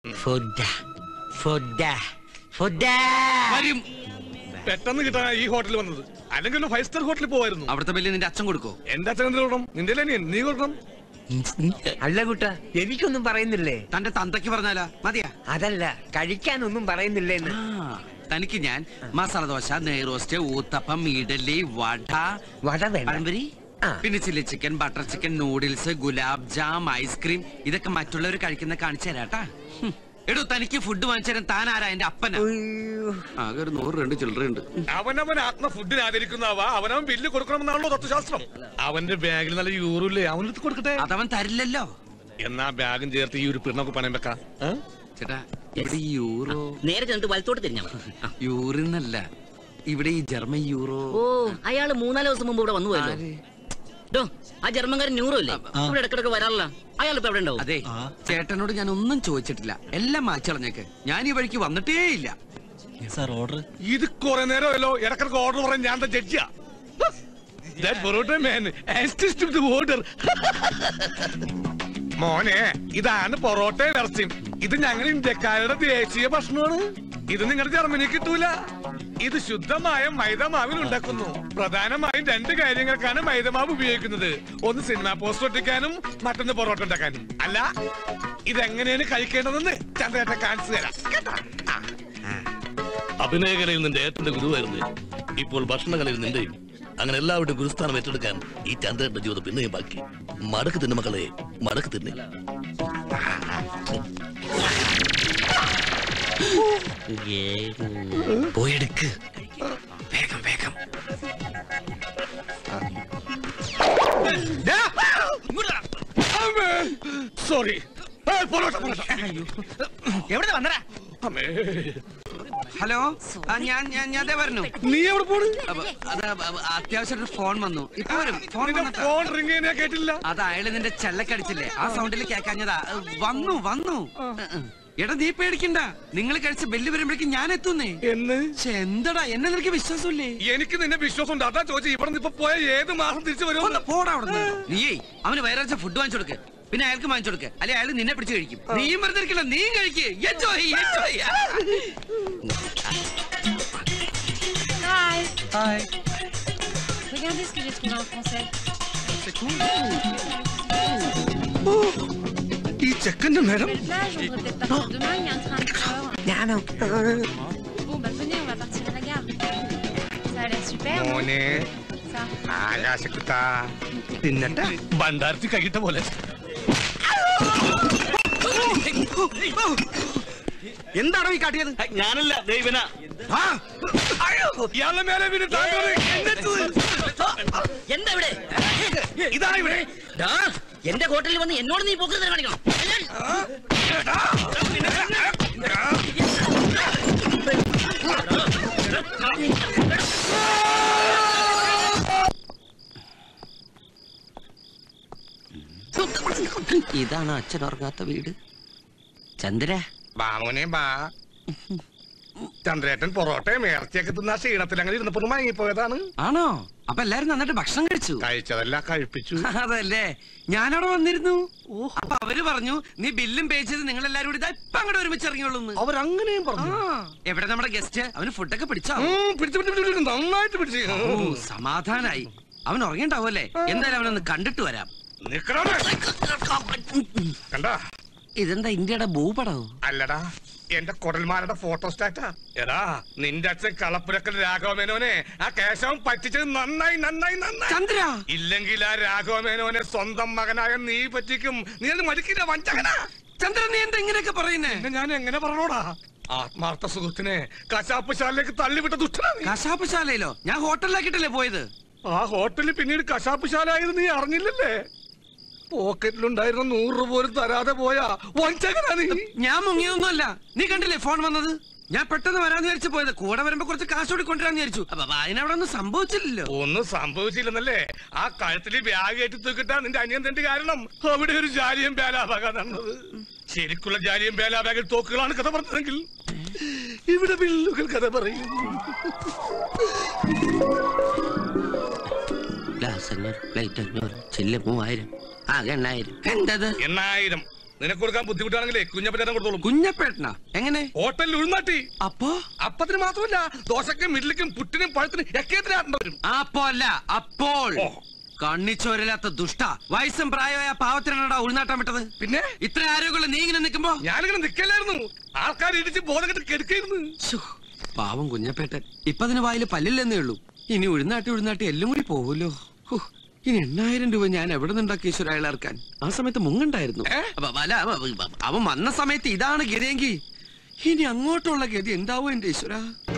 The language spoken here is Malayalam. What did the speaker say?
ഫുഡ് ഫുഡ് ഫുഡ് വരും പെട്ടെന്ന് കിട്ടാൻ ഈ ഹോട്ടലിൽ വന്നത് അല്ലെങ്കിൽ ഒരു ഫൈവ് സ്റ്റാർ ഹോട്ടലിൽ പോവായിരുന്നു അവിടുത്തെ ബില്ല് നിന്റെ അച്ഛൻ കൊടുക്കോ എന്റെ അച്ഛൻ എന്തിനു കൊടുക്കണം നിന്റെ അനിയൻ നീ കൊടുക്കണം അല്ല കുട്ട എനിക്കൊന്നും പറയുന്നില്ലേ തന്റെ തന്തയ്ക്ക് പറഞ്ഞാലാ മതിയാ അതല്ല കഴിക്കാനൊന്നും പറയുന്നില്ലേന്ന് ആ, തനിക്ക് ഞാൻ മസാല ദോശ നെയ്റോസ്റ്റ് ഊത്തപ്പം ഇഡലി വട വട വേണ്ട പഴംപൊരി ആ. പിന്നെ chilli chicken butter chicken noodles gulab jam ice cream ഇതൊക്കെ മറ്റുള്ളവർ കഴിക്കുന്ന കാണിച്ചു തരാട്ടാ ഹും. എടോ തനിക്ക് ഫുഡ് വാങ്ങിച്ചു തരാൻ താൻ ആരാ എന്റെ അപ്പനാ ഉയ്യോ. ആകെ ഒരു നൂറ് രണ്ട് ചില്ലറുണ്ട് അവനവൻ ആത്മ ഫുഡിന് ആദരിക്കുന്നവാ അവനവൻ ബില്ല് കൊടുക്കണമെന്നാണല്ലോ തത്വശാസ്ത്രം അവന്റെ ബാഗിൽ നല്ല യൂറോ ഇല്ലേ അവനെടുത്ത് കൊടുക്കട്ടെ അതവൻ തരില്ലല്ലോ എന്നാ ബാഗും ചേർത്ത് ഈ ഒരു പിണ്ണൊക്കെ പണയം വെക്കാം ഏ? ചേട്ടാ ഇവിടെ ഈ യൂറോ നേരെ ചെന്നിട്ട് വലത്തോട്ട് തിരിഞ്ഞാ മതി. ആ. യൂറിന്നല്ല ഇവിടെ ഈ ജർമ്മൻ യൂറോ ഓ അയാള് മൂന്നാല് ദിവസം മുമ്പ് ഇവിടെ വന്നു പോയല്ലോ ആര്? ഡോ ആ ജർമ്മൻകാരൻ ന്യൂറോ ഇല്ലേ ഇവിടെ ഇടക്കിടക്ക് വരാറില്ല അയാൾ ഇപ്പൊ എവിടെ ഉണ്ടാവും അതെ ചേട്ടനോട് ഞാൻ ഒന്നും ചോദിച്ചിട്ടില്ല എല്ലാം മാച്ചളഞ്ഞേക്ക് ഞാൻ ഈ വഴിക്ക് വന്നിട്ടേ ഇല്ല സാർ ഓർഡർ ഇത് കുറെ നേരമല്ലോ ഇടക്കിടക്ക് ഓർഡർ പറയാൻ ഞാൻ ജഡ്ജിയാ That parotta man asked to order. മോനെ ഇതാണ് പൊറോട്ട ഇറച്ചിയും ഇത് ഞങ്ങൾ ഇന്ത്യക്കാരുടെ ദേശീയ ഭക്ഷണമാണ് ഇത് നിങ്ങളുടെ ജർമ്മനി കിട്ടൂല ഇത് ശുദ്ധമായ മൈദമാവിൽ ഉണ്ടാക്കുന്നു പ്രധാനമായും രണ്ട് കാര്യങ്ങൾക്കാണ് മൈദമാവ് ഉപയോഗിക്കുന്നത് ഒന്ന് സിനിമ പോസ്റ്റർ ഒട്ടിക്കാനും മറ്റൊന്ന് പൊറോട്ട ഉണ്ടാക്കാനും അല്ല ഇതെങ്ങനെയാണ് കഴിക്കേണ്ടതെന്ന് ചന്ദ്രേട്ട കാണിച്ചു തരാം കേട്ടോ? ആ. അഭിനയകലയിൽ നിന്റെ ഏട്ടന്റെ ഗുരുവായിരുന്നു ഇപ്പോൾ ഭക്ഷണകലയിൽ നിന്റെയും അങ്ങനെ എല്ലാവരുടെയും ഗുരുസ്ഥാനം ഏറ്റെടുക്കാൻ ഈ ചന്ദ്രന്റെ ജീവിതം പിന്നെയും ബാക്കി മടക്ക് തിന്നു മക്കളെ മടക്ക് തിന്നെ പോയെടുക്ക് വേഗം വേഗം സോറി പൊറോട്ട പൊറോട്ട എവിടെ വന്നടാ അമ്മേ ഹലോ ആ, ഞാൻ ഞാൻ ഞാൻ ദേ വരണു നീ എവിടെ പോണ് അപ്പൊ, അത് അ- അത്യാവശ്യം ഒരു ഫോൺ വന്നു ഇപ്പൊ വരും ഫോൺ നിന്റെ വന്നിട്ടാ. ഫോൺ റിംഗ് ചെയ്യാൻ ഞാൻ കേട്ടില്ല അത് അയാള് നിന്റെ ചെല്ലക്കടിച്ചില്ലേ ആ സൗണ്ടിൽ കേക്കാഞ്ഞതാ ഏ, വന്നു വന്നു എടാ നീ പേടിക്കണ്ട നിങ്ങൾ കഴിച്ച ബെല്ല് വരുമ്പോഴേക്കും ഞാൻ എത്തുന്നേ എന്ന് പക്ഷെ എന്തടാ എന്നെ നിനക്ക് വിശ്വാസമില്ലേ എനിക്ക് നിന്നെ വിശ്വാസം ഉണ്ട് അതാ ചോദിച്ചു ഇവിടെ നിന്ന് ഇപ്പൊ പോയ ഏത് മാസം തിരിച്ചു ഒന്ന് വരുമെന്ന് പോടാ അവിടുന്ന് നീയേ അവന് വയറാഴ്ച ഫുഡ് വാങ്ങിച്ചു കൊടുക്ക് പിന്നെ അയാൾക്ക് വാങ്ങിച്ചു കൊടുക്ക് അല്ലെ അയാൾ നിന്നെ പിടിച്ച് കഴിക്കും നീയും വെറുതെ ഇരിക്കില്ല നീയും കഴിക്ക് enjoy enjoy Hi hi Regardez ce que j'ai trouvé en français. ഈ ചെക്കന്റെ നേരം Belle plage, on devrait peut-être partir demain, il y a un train à 4 heures. ഞാനോ Bon, bah venez, on va partir à la gare. Ça a l'air super, non മോനെ Ça. ആകാശക്കുത്ത തിന്നട്ടെ ഭണ്ടാരത്തി കഴിട്ട പോലെ എന്താണോ ഈ കാട്ടിയത് ഞാനല്ല ദൈവന ആ! ഇയാളുടെ മേലെ വീണ് താങ്കൾ എന്താ ഇവിടെ ഇതാ ഇവിടെ ഡാ, എന്റെ ഹോട്ടലിൽ വന്ന് എന്നോട് നീ പോക്കരുത് കാണിക്കണം ഇതാണ് അച്ഛൻ ഉറങ്ങാത്ത വീട് ചന്ദ്ര ബാ മോനെ ബാ ചന്ദ്രേട്ടൻ പൊറോട്ടയും ഇറച്ചിയൊക്കെ തിന്ന ക്ഷീണത്തിൽ അങ്ങനെ ഇരുന്നപ്പോ ഒന്ന് മയങ്ങിപ്പോയതാണ് ആണോ അപ്പൊ എല്ലാരും നന്നായിട്ട് ഭക്ഷണം കഴിച്ചു കഴിച്ചതല്ല കഴിപ്പിച്ചു അതല്ലേ ഞാനവിടെ വന്നിരുന്നു അപ്പൊ അവര് പറഞ്ഞു നീ ബില്ലും പേ ചെയ്ത് നിങ്ങൾ എല്ലാരും കൂടി ദാ ഇപ്പൊ അങ്ങോട്ട് ഒരുമിച്ച് ഇറങ്ങിയുള്ളൂ അവരങ്ങനെയും ആ പറഞ്ഞു എവിടെ നമ്മുടെ ഗസ്റ്റ് അവന് ഫുഡൊക്കെ പിടിച്ചോ ഉം, പിടിച്ചു പിടിച്ചു പിടിച്ചു നന്നായിട്ട് പിടിച്ചു ഓ സമാധാനായി അവൻ ഉറങ്ങിണ്ടാവുമല്ലേ എന്തായാലും അവനൊന്ന് കണ്ടിട്ട് വരാം നിക്കണേ കണ്ടാ ഇതെന്താ ഇന്ത്യയുടെ ഭൂപടോ അല്ലടാ എന്റെ കൊടൽമാരുടെ ഫോട്ടോ സ്റ്റാറ്റാ എടാ നിന്റെ അച്ഛൻ കളപ്പുരക്കൽ രാഘവമേനോനെ ആ കേശവൻ പറ്റിച്ചത് നന്നായി നന്നായി നന്നായി ചന്ദ്ര ഇല്ലെങ്കിൽ ആ രാഘവമേനോനെ സ്വന്തം മകനായ നീ പറ്റിക്കും നീ അത് മടിക്കില്ല വഞ്ചകനാ ചന്ദ്ര നീ എന്താ ഇങ്ങനെയൊക്കെ പറയുന്നേ പിന്നെ ഞാൻ എങ്ങനെ പറഞ്ഞോടാ ആത്മാർത്ഥ സുഹൃത്തിനെ കശാപ്പ് ശാലയിലേക്ക് തള്ളിവിട്ട ദുഷ്ടനാ നീ കശാപ്പ് ശാലയിലോ ഞാൻ ഹോട്ടലിലാക്കിട്ടല്ലേ പോയത് ആ ഹോട്ടലിൽ പിന്നീട് കശാപ്പ് ശാല ആയത് നീ അറിഞ്ഞില്ലല്ലേ പോക്കറ്റിലുണ്ടായിരുന്ന നൂറ് രൂപ പോലും തരാതെ പോയാ വഞ്ചകനാ നീ ഞാൻ മുങ്ങിയൊന്നുമല്ല നീ കണ്ടില്ലേ ഫോൺ വന്നത് ഞാൻ പെട്ടെന്ന് വരാന്ന് വിചാരിച്ചു പോയത് കൂടെ വരുമ്പോ കുറച്ച് കാശ് കൂടി കൊണ്ടുവരാന്ന് വിചാരിച്ചു അപ്പൊ അതിനവിടെ ഒന്നും സംഭവിച്ചില്ലല്ലോ ഒന്നും സംഭവിച്ചില്ലെന്നല്ലേ ആ കഴുത്തിൽ ബാഗ് ഏറ്റി തൂക്കിട്ടാ നിന്റെ അനിയൻ തന്റെ കാരണം അവിടെ ഒരു ജാലിയും ബേലാബാഗ നടന്നത് ശരിക്കുള്ള ജാലിയും ബേലാബാഗിൽ തോക്കുകളാണ് കഥ പറഞ്ഞതെങ്കിൽ ഇവിടെ വില്ലുകൾ കഥ പറയും ഗ്ലാസ് അഞ്ഞൂറ് പ്ലേറ്റ് അഞ്ഞൂറ് ചില്ല് മൂവായിരം ആകെ എണ്ണായിരം എന്തത് എണ്ണായിരം നിനക്ക് കൊടുക്കാൻ ബുദ്ധിമുട്ടാണെങ്കിലേ കുഞ്ഞപ്പറ്റേട്ടൻ കൊടുത്തോളും കുഞ്ഞപ്പേട്ടനാ എങ്ങനെ ഹോട്ടലിൽ ഉൾനാട്ടി അപ്പോ അപ്പത്തിന് മാത്രമല്ല ദോശക്കും ഇഡ്ലിക്കും പുട്ടിനും പഴത്തിനും എക്കേത്തിനാട്ടം വരും അപ്പോ അല്ല അപ്പോൾ ഓ. കണ്ണിച്ചോരില്ലാത്ത ദുഷ്ട വയസ്സും പ്രായമായ പാവത്തിനാടാ ഉൾനാട്ടം വിട്ടത് പിന്നെ ഇത്ര ആരോഗ്യമുള്ള നീ ഇങ്ങനെ നിൽക്കുമ്പോ ഞാനിങ്ങനെ നിക്കല്ലായിരുന്നു ആൾക്കാർ ഇടിച്ച് ബോധം കെട്ട് കെടുക്കായിരുന്നു ശ്ശോ, പാവം കുഞ്ഞപ്പേട്ടൻ ഇപ്പൊ അതിന് വായില് പല്ലില്ലെന്നേ ഉള്ളൂ ഇനി ഉഴുന്നാട്ടി ഉഴുന്നാട്ടി എല്ലാം കൂടി പോവുമല്ലോ ഹോ, ഇനി എണ്ണായിരം രൂപ ഞാൻ എവിടെ നിന്നുണ്ടാക്കി ഈശ്വര അയാൾ ഇറക്കാൻ ആ സമയത്ത് മുങ്ങണ്ടായിരുന്നു ഏ? അപ്പൊ അല്ല അവ- അവ- അവൻ വന്ന സമയത്ത് ഇതാണ് ഗതിയെങ്കിൽ ഇനി അങ്ങോട്ടുള്ള ഗതി എന്താവോ എന്റെ ഈശ്വര